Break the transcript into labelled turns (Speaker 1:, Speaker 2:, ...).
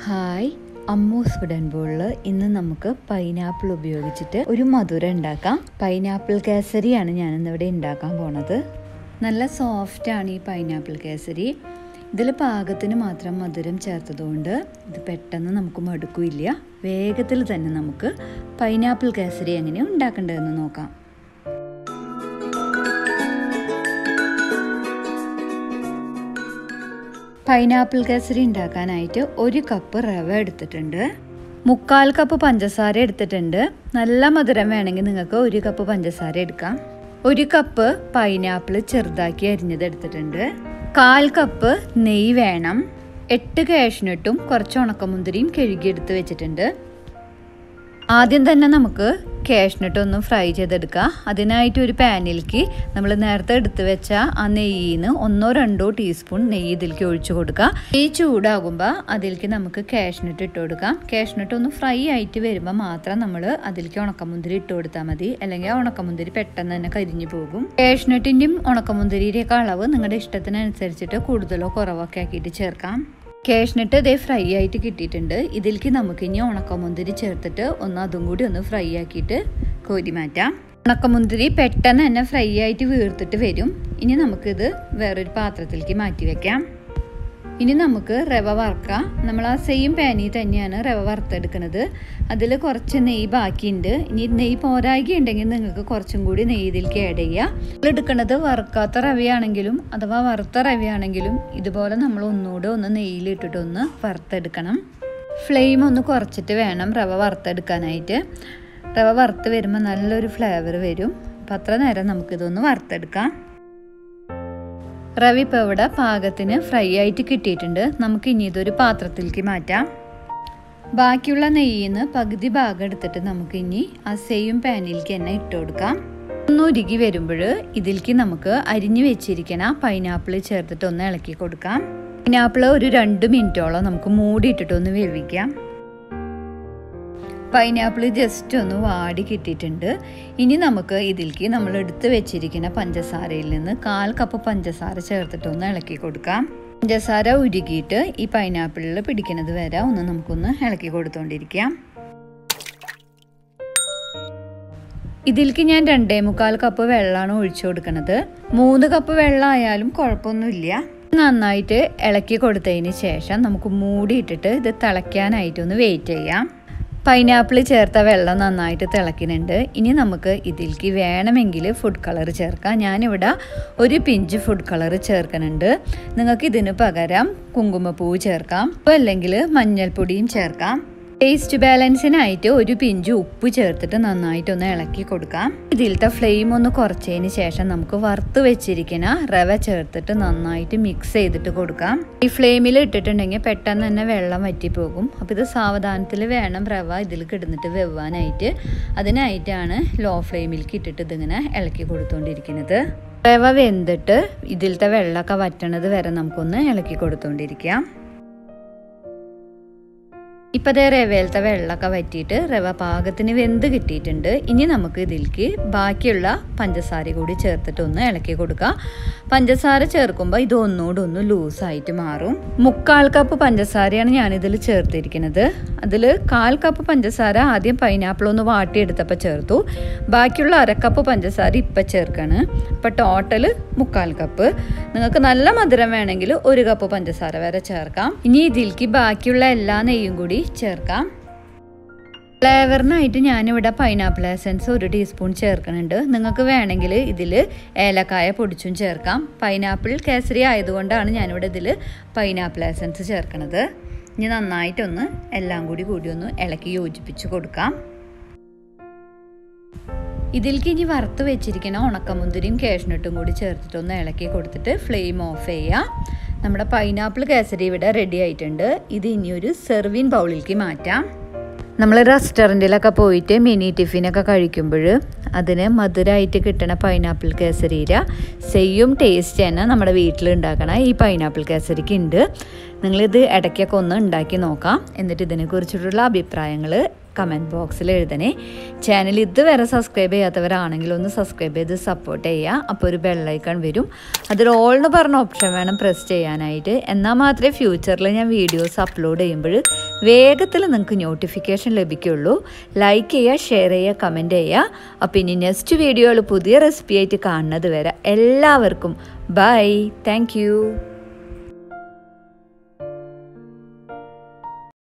Speaker 1: hi അമ്മൂസ് wooden ബോളിൽ ഇന്ന് നമുക്ക് പൈനാപ്പിൾ ഉപയോഗിച്ചിട്ട് ഒരു മധുരം ഉണ്ടാക്കാം പൈനാപ്പിൾ കേസരിയാണ് ഞാനിന്നിവിടെ ഉണ്ടാക്കാൻ പോണത് നല്ല സോഫ്റ്റാണ് ഈ പൈനാപ്പിൾ കേസരി ഇതിൽ പാകത്തിന് മാത്രം മധുരം ചേർത്തതുകൊണ്ട് ഇത് പെട്ടെന്ന് നമുക്ക് മടുക്കില്ല വേഗത്തിൽ തന്നെ നമുക്ക് പൈനാപ്പിൾ കേസരി എങ്ങനെ ഉണ്ടാക്കേണ്ടതെന്ന് നോക്കാം പൈനാപ്പിൾ കേസരി ഉണ്ടാക്കാനായിട്ട് ഒരു കപ്പ് റവ എടുത്തിട്ടുണ്ട് മുക്കാൽ കപ്പ് പഞ്ചസാര എടുത്തിട്ടുണ്ട് നല്ല മധുരം വേണമെങ്കിൽ നിങ്ങൾക്ക് ഒരു കപ്പ് പഞ്ചസാര എടുക്കാം ഒരു കപ്പ് പൈനാപ്പിൾ ചെറുതാക്കി അരിഞ്ഞത് എടുത്തിട്ടുണ്ട് കാൽ കപ്പ് നെയ്യ് വേണം എട്ട് കാഷ്നട്ടും കുറച്ച് ഉണക്കമുന്തിരിയും കഴുകിയെടുത്ത് വെച്ചിട്ടുണ്ട് ആദ്യം തന്നെ നമുക്ക് കാഷ്നട്ട് ഒന്ന് ഫ്രൈ ചെയ്തെടുക്കാം അതിനായിട്ട് ഒരു പാനിലേക്ക് നമ്മൾ നേരത്തെ എടുത്തു വെച്ച ആ നെയ്യിൽ നിന്ന് ഒന്നോ രണ്ടോ ടീസ്പൂൺ നെയ്യ് ഇതിലേക്ക് ഒഴിച്ചു കൊടുക്കുക നെയ്യ് ചൂടാകുമ്പോൾ അതിലേക്ക് നമുക്ക് കാഷ്നട്ട് ഇട്ട് കൊടുക്കാം കാഷ്നട്ട് ഒന്ന് ഫ്രൈ ആയിട്ട് വരുമ്പോൾ മാത്രം നമ്മൾ അതിലേക്ക് ഉണക്കമുന്തിരി ഇട്ട് കൊടുത്താൽ മതി അല്ലെങ്കിൽ ആ ഉണക്കമുന്തിരി പെട്ടെന്ന് തന്നെ കരിഞ്ഞു പോകും കാഷ്നട്ടിൻ്റെയും ഉണക്കമുന്തിരിയുടെയൊക്കെ അളവ് നിങ്ങളുടെ ഇഷ്ടത്തിനനുസരിച്ചിട്ട് കൂടുതലോ കുറവൊക്കെ ആക്കിയിട്ട് ചേർക്കാം കാഷ്നട്ട് ഇതേ ഫ്രൈ ആയിട്ട് കിട്ടിയിട്ടുണ്ട് ഇതിലേക്ക് നമുക്ക് ഇനി ഉണക്കമുന്തിരി ചേർത്തിട്ട് ഒന്ന് അതും കൂടി ഒന്ന് ഫ്രൈ ആക്കിയിട്ട് കോരി മാറ്റാം ഉണക്കമുന്തിരി പെട്ടെന്ന് തന്നെ ഫ്രൈ ആയിട്ട് വീർത്തിട്ട് വരും ഇനി നമുക്കിത് വേറൊരു പാത്രത്തിലേക്ക് മാറ്റി വെക്കാം ഇനി നമുക്ക് റവ വറുക്കാം നമ്മൾ ആ സെയിം പാനിൽ തന്നെയാണ് റവ വറുത്തെടുക്കുന്നത് അതിൽ കുറച്ച് നെയ്യ് ബാക്കിയുണ്ട് ഇനി നെയ്യ് പോരായി ഉണ്ടെങ്കിൽ നിങ്ങൾക്ക് കുറച്ചും കൂടി നെയ്യ് ഇതിലേക്ക് ആഡ് ചെയ്യുക എടുക്കുന്നത് വറുക്കാത്ത റവയാണെങ്കിലും അഥവാ വറുത്ത റവയാണെങ്കിലും ഇതുപോലെ നമ്മൾ ഒന്നുകൂടെ ഒന്ന് നെയ്യിലിട്ടിട്ട് ഒന്ന് വറുത്തെടുക്കണം ഫ്ലെയിം ഒന്ന് കുറച്ചിട്ട് വേണം റവ വറുത്തെടുക്കാനായിട്ട് റവ വറുത്ത് വരുമ്പോൾ നല്ലൊരു ഫ്ലേവർ വരും അപ്പം അത്ര നേരം നമുക്കിതൊന്ന് വറുത്തെടുക്കാം റവി ഇപ്പോൾ ഇവിടെ പാകത്തിന് ഫ്രൈ ആയിട്ട് കിട്ടിയിട്ടുണ്ട് നമുക്ക് ഇനി ഇതൊരു പാത്രത്തിലേക്ക് മാറ്റാം ബാക്കിയുള്ള നെയ്യിൽ നിന്ന് പകുതി ഭാഗം എടുത്തിട്ട് നമുക്ക് ഇനി ആ സെയിം പാനിലേക്ക് തന്നെ ഇട്ട് കൊടുക്കാം ഒന്ന് ഉരുകി വരുമ്പോൾ ഇതിലേക്ക് നമുക്ക് അരിഞ്ഞു വെച്ചിരിക്കണ പൈനാപ്പിൾ ചേർത്തിട്ട് ഒന്ന് ഇളക്കി കൊടുക്കാം പൈനാപ്പിൾ ഒരു രണ്ട് മിനിറ്റോളം നമുക്ക് മൂടിയിട്ടിട്ട് ഒന്ന് വേവിക്കാം പൈനാപ്പിൾ ജസ്റ്റ് ഒന്ന് വാടി കിട്ടിയിട്ടുണ്ട് ഇനി നമുക്ക് ഇതിലേക്ക് നമ്മൾ എടുത്ത് വെച്ചിരിക്കുന്ന പഞ്ചസാരയിൽ നിന്ന് കാൽ കപ്പ് പഞ്ചസാര ചേർത്തിട്ട് ഒന്ന് ഇളക്കി കൊടുക്കാം പഞ്ചസാര ഉരുകിയിട്ട് ഈ പൈനാപ്പിളിൽ പിടിക്കുന്നത് വരെ ഒന്ന് നമുക്കൊന്ന് ഇളക്കി കൊടുത്തോണ്ടിരിക്കാം ഇതിലേക്ക് ഞാൻ രണ്ടേ മുക്കാൽ കപ്പ് വെള്ളമാണ് ഒഴിച്ചു കൊടുക്കുന്നത് മൂന്ന് കപ്പ് വെള്ളം ആയാലും കുഴപ്പമൊന്നുമില്ല നന്നായിട്ട് ഇളക്കി കൊടുത്തതിന് ശേഷം നമുക്ക് മൂടിയിട്ടിട്ട് ഇത് തിളയ്ക്കാനായിട്ടൊന്ന് വെയിറ്റ് ചെയ്യാം പൈനാപ്പിൾ ചേർത്ത വെള്ളം നന്നായിട്ട് തിളയ്ക്കുന്നുണ്ട് ഇനി നമുക്ക് ഇതിലേക്ക് വേണമെങ്കിൽ ഫുഡ് കളർ ചേർക്കാം ഞാനിവിടെ ഒരു പിഞ്ച് ഫുഡ് കളർ ചേർക്കുന്നുണ്ട് നിങ്ങൾക്ക് ഇതിന് പകരം കുങ്കുമപ്പൂവ് ചേർക്കാം അല്ലെങ്കിൽ മഞ്ഞൾപ്പൊടിയും ചേർക്കാം ടേസ്റ്റ് ബാലൻസിനായിട്ട് ഒരു പിഞ്ച് ഉപ്പ് ചേർത്തിട്ട് നന്നായിട്ടൊന്ന് ഇളക്കി കൊടുക്കാം ഇതിലത്തെ ഫ്ലെയിം ഒന്ന് കുറച്ചതിന് ശേഷം നമുക്ക് വറുത്ത് വെച്ചിരിക്കുന്ന റവ ചേർത്തിട്ട് നന്നായിട്ട് മിക്സ് ചെയ്തിട്ട് കൊടുക്കാം ഈ ഫ്ലെയിമിൽ ഇട്ടിട്ടുണ്ടെങ്കിൽ പെട്ടെന്ന് തന്നെ വെള്ളം വറ്റിപ്പോകും അപ്പോൾ ഇത് സാവധാനത്തിൽ വേണം റവ ഇതിൽ കിടന്നിട്ട് വെവാനായിട്ട് അതിനായിട്ടാണ് ലോ ഫ്ലെയിമിലേക്ക് ഇട്ടിട്ട് ഇതിങ്ങനെ ഇളക്കി കൊടുത്തുകൊണ്ടിരിക്കുന്നത് റവ വെന്തിട്ട് ഇതിലത്തെ വെള്ളമൊക്കെ വറ്റണത് വരെ നമുക്കൊന്ന് ഇളക്കി കൊടുത്തുകൊണ്ടിരിക്കാം ഇപ്പം അതേ റവയിലത്തെ വെള്ളമൊക്കെ വറ്റിയിട്ട് റവ പാകത്തിന് വെന്ത് കിട്ടിയിട്ടുണ്ട് ഇനി നമുക്ക് ഇതിലേക്ക് ബാക്കിയുള്ള പഞ്ചസാര കൂടി ചേർത്തിട്ട് ഒന്ന് ഇളക്കി കൊടുക്കുക പഞ്ചസാര ചേർക്കുമ്പോൾ ഇത് ഒന്നുകൂടെ ഒന്ന് ലൂസായിട്ട് മാറും മുക്കാൽ കപ്പ് പഞ്ചസാരയാണ് ഞാനിതിൽ ചേർത്തിരിക്കുന്നത് അതിൽ കാൽ കപ്പ് പഞ്ചസാര ആദ്യം പൈനാപ്പിൾ ഒന്ന് വാട്ടിയെടുത്തപ്പോൾ ചേർത്തു ബാക്കിയുള്ള അരക്കപ്പ് പഞ്ചസാര ഇപ്പം ചേർക്കാണ് അപ്പം ടോട്ടൽ മുക്കാൽ കപ്പ് നിങ്ങൾക്ക് നല്ല മധുരം വേണമെങ്കിൽ ഒരു കപ്പ് പഞ്ചസാര വരെ ചേർക്കാം ഇനി ഇതിലേക്ക് ബാക്കിയുള്ള എല്ലാ നെയ്യും കൂടി ചേർക്കാം ഫ്ലേവറിനായിട്ട് ഞാനിവിടെ പൈനാപ്പിൾ എസൻസ് ഒരു ടീസ്പൂൺ ചേർക്കുന്നുണ്ട് നിങ്ങൾക്ക് വേണമെങ്കിൽ ഇതിൽ ഏലക്കായ പൊടിച്ചും ചേർക്കാം പൈനാപ്പിൾ കേസരി ആയതുകൊണ്ടാണ് ഞാനിവിടെ ഇതിൽ പൈനാപ്പിൾ എസൻസ് ചേർക്കണത് ഇനി നന്നായിട്ടൊന്ന് എല്ലാം കൂടി കൂടി ഒന്ന് ഇളക്കി യോജിപ്പിച്ച് കൊടുക്കാം ഇതിലേക്ക് ഇനി വറുത്ത് വെച്ചിരിക്കുന്ന ഉണക്കമുന്തിരിയും കാഷ്നട്ടും കൂടി ചേർത്തിട്ട് ഒന്ന് ഇളക്കി കൊടുത്തിട്ട് ഫ്ലെയിം ഓഫ് ചെയ്യുക നമ്മുടെ പൈനാപ്പിൾ കേസരി ഇവിടെ റെഡി ആയിട്ടുണ്ട് ഇത് ഇനി ഒരു സെർവിൻ ബൗളിലേക്ക് മാറ്റാം നമ്മൾ റെസ്റ്റോറൻറ്റിലൊക്കെ പോയിട്ട് മിനി ടിഫിനൊക്കെ കഴിക്കുമ്പോൾ അതിന് മധുരമായിട്ട് കിട്ടണ പൈനാപ്പിൾ കേസരിയില സെയ്യും ടേസ്റ്റ് തന്നെ നമ്മുടെ വീട്ടിൽ ഉണ്ടാക്കണ ഈ പൈനാപ്പിൾ കേസരിക്ക് ഉണ്ട് നിങ്ങളിത് ഇടയ്ക്കൊക്കെ ഒന്ന് ഉണ്ടാക്കി നോക്കാം എന്നിട്ട് ഇതിനെക്കുറിച്ചിട്ടുള്ള അഭിപ്രായങ്ങൾ കമൻറ്റ് ബോക്സിൽ എഴുതണേ ചാനൽ ഇതുവരെ സബ്സ്ക്രൈബ് ചെയ്യാത്തവരാണെങ്കിൽ ഒന്ന് സബ്സ്ക്രൈബ് ചെയ്ത് സപ്പോർട്ട് ചെയ്യുക അപ്പോൾ ഒരു ബെല്ലൈക്കൺ വരും അതിൽ ഓൾ എന്ന് പറഞ്ഞ ഓപ്ഷൻ വേണം പ്രസ് ചെയ്യാനായിട്ട് എന്നാൽ മാത്രമേ ഫ്യൂച്ചറിൽ ഞാൻ വീഡിയോസ് അപ്ലോഡ് ചെയ്യുമ്പോൾ വേഗത്തിൽ നിങ്ങൾക്ക് നോട്ടിഫിക്കേഷൻ ലഭിക്കുള്ളൂ ലൈക്ക് ചെയ്യുക ഷെയർ ചെയ്യുക കമൻറ്റ് ചെയ്യുക അപ്പോൾ ഇനി നെക്സ്റ്റ് വീഡിയോയിൽ പുതിയ റെസിപ്പി ആയിട്ട് കാണുന്നത് വരെ എല്ലാവർക്കും ബൈ താങ്ക്